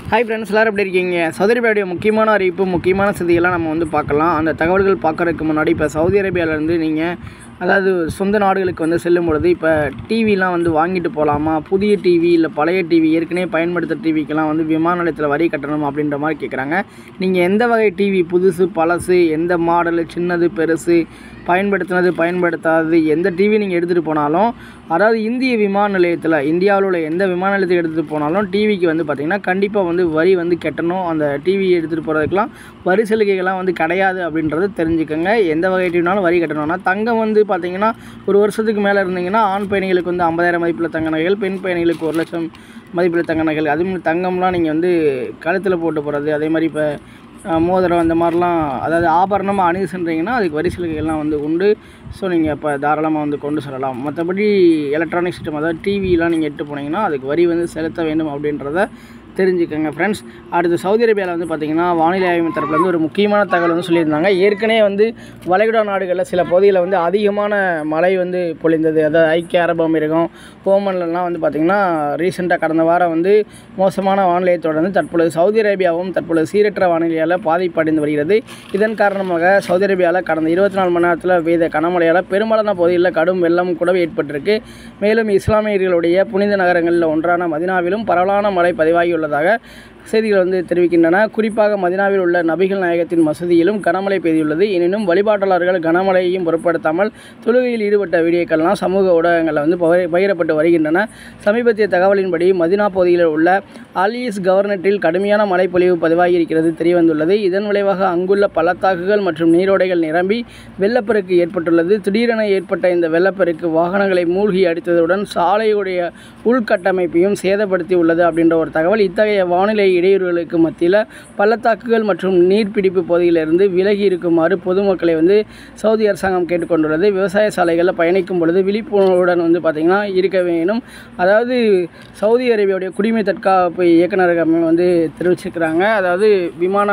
hi friends எல்லோரும் எப்படி இருக்கீங்க சவுதி அரேபியாவுடைய முக்கியமான அறிவிப்பு முக்கியமான செய்தியெல்லாம் நம்ம வந்து பார்க்கலாம் அந்த தகவல்கள் பார்க்கறதுக்கு முன்னாடி இப்போ சவுதி அரேபியாவிலேருந்து நீங்கள் அதாவது சொந்த நாடுகளுக்கு வந்து செல்லும் பொழுது இப்போ டிவிலாம் வந்து வாங்கிட்டு போகலாமா புதிய டிவி இல்லை பழைய டிவி ஏற்கனவே பயன்படுத்த டிவிக்கெல்லாம் வந்து விமான நிலையத்தில் வரி கட்டணும் அப்படின்ற மாதிரி கேட்குறாங்க நீங்கள் எந்த வகை டிவி புதுசு பழசு எந்த மாடலு சின்னது பெருசு பயன்படுத்தினது பயன்படுத்தாதது எந்த டிவி நீங்கள் எடுத்துகிட்டு போனாலும் அதாவது இந்திய விமான நிலையத்தில் இந்தியாவில் உள்ள எந்த விமான நிலையத்துக்கு எடுத்துகிட்டு போனாலும் டிவிக்கு வந்து பார்த்திங்கன்னா கண்டிப்பாக வந்து வரி வந்து கட்டணும் அந்த டிவி எடுத்துகிட்டு போகிறதுக்கெலாம் வரி சலுகைகள்லாம் வந்து கிடையாது அப்படின்றத தெரிஞ்சுக்கோங்க எந்த வகை டிவினாலும் வரி கட்டணும்னா தங்கம் வந்து பார்த்திங்கன்னா ஒரு வருஷத்துக்கு மேலே இருந்தீங்கன்னா ஆண் பயணிகளுக்கு வந்து ஐம்பதாயிரம் மதிப்புள்ள தங்க நகைகள் பெண் பயணிகளுக்கு ஒரு லட்சம் மதிப்புள்ள தங்க நகைகள் அதுவும் தங்கம்லாம் நீங்கள் வந்து கழுத்தில் போட்டு போகிறது அதே மாதிரி இப்போ அஹ், மோதிரம் அந்த மாதிரிலாம் அதாவது ஆபரணமாக அணிந்து சென்றீங்கன்னா அதுக்கு வரி சலுகைகள்லாம் வந்து உண்டு ஸோ நீங்கள் இப்போ தாராளமாக வந்து கொண்டு செல்லலாம் மற்றபடி எலக்ட்ரானிக் சிஸ்டம் அதாவது டிவிலாம் நீங்கள் எட்டு போனீங்கன்னா அதுக்கு வரி வந்து செலுத்த வேண்டும் அப்படின்றத தெரிஞ்சுக்கோங்க ஃப்ரெண்ட்ஸ் அடுத்து சவுதி அரேபியாவில் வந்து பார்த்திங்கன்னா வானிலை ஆய்வு தரப்புலேருந்து ஒரு முக்கியமான தகவல் வந்து சொல்லியிருந்தாங்க ஏற்கனவே வந்து வளைகுடா நாடுகளில் சில பகுதியில் வந்து அதிகமான மழை வந்து பொழிந்தது அதாவது ஐக்கிய அரபு அமீரகம் ஓமன்லலாம் வந்து பார்த்திங்கன்னா ரீசெண்டாக கடந்த வாரம் வந்து மோசமான வானிலையை தொடர்ந்து தற்பொழுது சவுதி அரேபியாவும் தற்பொழுது சீரற்ற வானிலையால் பாதிப்படைந்து வருகிறது இதன் காரணமாக சவுதி அரேபியாவில் கடந்த இருபத்தி நாலு மணி நேரத்தில் பெய்த கனமழையால் பெரும்பாலான பகுதிகளில் கடும் வெள்ளம் கூட ஏற்பட்டிருக்கு மேலும் இஸ்லாமியர்களுடைய புனித நகரங்களில் ஒன்றான மதினாவிலும் பரவலான மழை பதிவாகியுள்ளதாக செய்திகள் வந்து தெரிவிக்கின்றன குறிப்பாக மதினாவில் உள்ள நபிகள் நாயகத்தின் மசூதியிலும் கனமழை பெய்துள்ளது எனினும் வழிபாட்டாளர்கள் கனமழையையும் பொருட்படுத்தாமல் தொழுகையில் ஈடுபட்ட வீடியோக்கள்லாம் சமூக ஊடகங்களில் வந்து பகிர- பகிரப்பட்டு வருகின்றன சமீபத்திய தகவலின்படி மதினா பகுதியில் உள்ள அலிஸ் கவர்னட்டில் கடுமையான மழைப்பொழிவு பதிவாகியிருக்கிறது தெரியவந்துள்ளது இதன் விளைவாக அங்குள்ள பள்ளத்தாக்குகள் மற்றும் நீரோடைகள் நிரம்பி வெள்ளப்பெருக்கு ஏற்பட்டுள்ளது திடீரென ஏற்பட்ட இந்த வெள்ளப்பெருக்கு வாகனங்களை மூழ்கி அடித்ததுடன் சாலையுடைய உள்கட்டமைப்பையும் சேதப்படுத்தி உள்ளது அப்படின்ற ஒரு தகவல் இத்தகைய வானிலை இடையூறுகளுக்கு மத்தியில் பள்ளத்தாக்குகள் மற்றும் நீர்பிடிப்பு பகுதியிலிருந்து விலகி இருக்குமாறு பொதுமக்களை வந்து சவுதி அரசாங்கம் கேட்டுக்கொண்டுள்ளது விவசாய சாலைகளில் பயணிக்கும் பொழுது விழிப்புணர்வுடன் வந்து பார்த்திங்கன்னா இருக்க வேணும் அதாவது சவுதி அரேபியாவுடைய குடிமை தற்காப்பு இயக்குநரகம் வந்து தெரிவிச்சிருக்கிறாங்க அதாவது விமான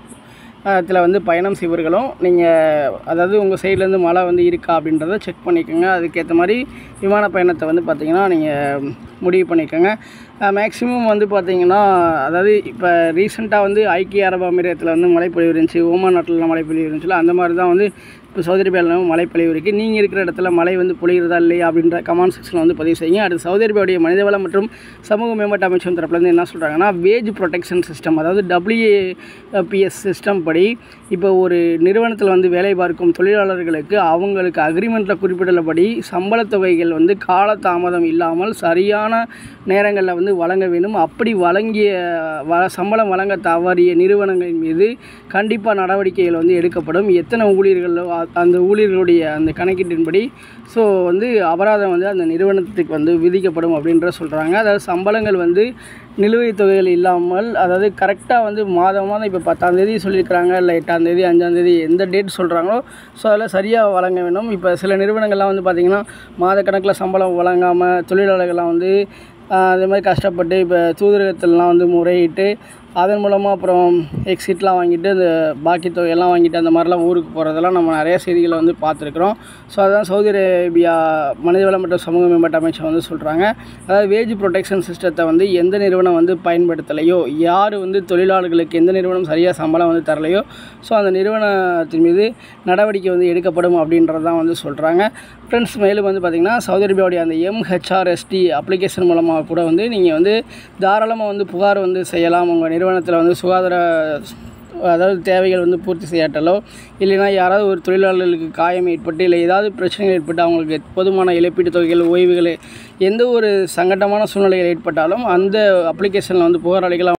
த்தில் வந்து பயணம் செய்வர்களும் நீங்கள் அதாவது உங்கள் சைட்லேருந்து மழை வந்து இருக்கா அப்படின்றத செக் பண்ணிக்கோங்க அதுக்கேற்ற மாதிரி விமான பயணத்தை வந்து பார்த்திங்கன்னா நீங்கள் முடிவு பண்ணிக்கோங்க மேக்ஸிமம் வந்து பார்த்திங்கன்னா அதாவது இப்போ ரீசெண்டாக வந்து ஐக்கிய அரபு அமீரகத்தில் வந்து மழைப்பொழிவு இருந்துச்சு ஓமான் நாட்டில் மழைப்பொழிவு இருந்துச்சுல அந்த மாதிரி தான் வந்து இப்போ சவுதி அரேபியாவில் மழைப்பொழிவு இருக்குது நீங்கள் இருக்கிற இடத்துல மழை வந்து பொழிகிறதா இல்லையா அப்படின்ற கமெண்ட் செக்ஷனில் வந்து பதிவு செய்யுங்க அடுத்து சவுதி அரேபியாவுடைய மனிதவளம் மற்றும் சமூக மேம்பாட்டு அமைச்சகம் தரப்புலேருந்து என்ன சொல்கிறாங்கன்னா வேஜ் ப்ரொடெக்ஷன் சிஸ்டம் அதாவது டபிள்யூபிஎஸ் சிஸ்டம் படி இப்போ ஒரு நிறுவனத்தில் வந்து வேலை பார்க்கும் தொழிலாளர்களுக்கு அவங்களுக்கு அக்ரிமெண்ட்டில் குறிப்பிட்டுள்ளபடி சம்பளத் தொகைகள் வந்து காலதாமதம் இல்லாமல் சரியான நேரங்களில் வந்து வழங்க வேண்டும் அப்படி வழங்கிய வ சம்பளம் வழங்க தவறிய நிறுவனங்களின் மீது கண்டிப்பாக நடவடிக்கைகள் வந்து எடுக்கப்படும் எத்தனை ஊழியர்கள் அ- அந்த ஊழியர்களுடைய அந்த கணக்கீட்டின்படி ஸோ வந்து அபராதம் வந்து அந்த நிறுவனத்துக்கு வந்து விதிக்கப்படும் அப்படின்ற சொல்கிறாங்க அதாவது சம்பளங்கள் வந்து நிலுவைத் தொகைகள் இல்லாமல் அதாவது கரெக்டாக வந்து மாதம் மாதம் இப்போ பத்தாந்தேதி சொல்லியிருக்கிறாங்க இல்லை எட்டாந்தேதி அஞ்சாந்தேதி எந்த டேட் சொல்கிறாங்களோ ஸோ அதில் சரியாக வழங்க வேண்டும் இப்போ சில நிறுவனங்கள்லாம் வந்து பார்த்திங்கன்னா மாதக்கணக்கில் சம்பளம் வழங்காமல் தொழிலாளர்கள்லாம் வந்து ஆஹ், அதே மாதிரி கஷ்டப்பட்டு இப்போ தூதரகத்திலலாம் வந்து முறையிட்டு அதன் மூலமாக அப்புறம் எக்ஸிட்லாம் வாங்கிட்டு அந்த பாக்கி தொகையெல்லாம் வாங்கிட்டு அந்த மாதிரிலாம் ஊருக்கு போகிறதெல்லாம் நம்ம நிறைய செய்திகளை வந்து பார்த்துருக்குறோம் ஸோ அதான் சவுதி அரேபியா மனிதவள மற்றும் சமூக மேம்பாட்டு அமைச்சர் வந்து சொல்கிறாங்க அதாவது வேஜ் ப்ரொடெக்ஷன் சிஸ்டத்தை வந்து எந்த நிறுவனம் வந்து பயன்படுத்தலையோ யார் வந்து தொழிலாளர்களுக்கு எந்த நிறுவனம் சரியாக சம்பளம் வந்து தரலையோ ஸோ அந்த நிறுவனத்தின் மீது நடவடிக்கை வந்து எடுக்கப்படும் அப்படின்றது தான் வந்து சொல்கிறாங்க ஃப்ரெண்ட்ஸ் மேலும் வந்து பார்த்திங்கன்னா சவுதி அரேபியாவுடைய அந்த எம்ஹெச்ஆர்எஸ்டி அப்ளிகேஷன் மூலமாக கூட வந்து நீங்கள் வந்து தாராளமாக வந்து புகார் வந்து செய்யலாம் உங்கள் நிறுவனத்தில் வந்து சுகாதார அதாவது தேவைகள் வந்து பூர்த்தி செய்யாட்டலோ இல்லைன்னா யாராவது ஒரு தொழிலாளர்களுக்கு காயம் ஏற்பட்டு இல்லை ஏதாவது பிரச்சனைகள் ஏற்பட்டு அவங்களுக்கு போதுமான இழப்பீட்டு தொகைகள் ஓய்வுகள் எந்த ஒரு சங்கடமான சூழ்நிலைகள் ஏற்பட்டாலும் அந்த அப்ளிகேஷனில் வந்து புகாரளிகள்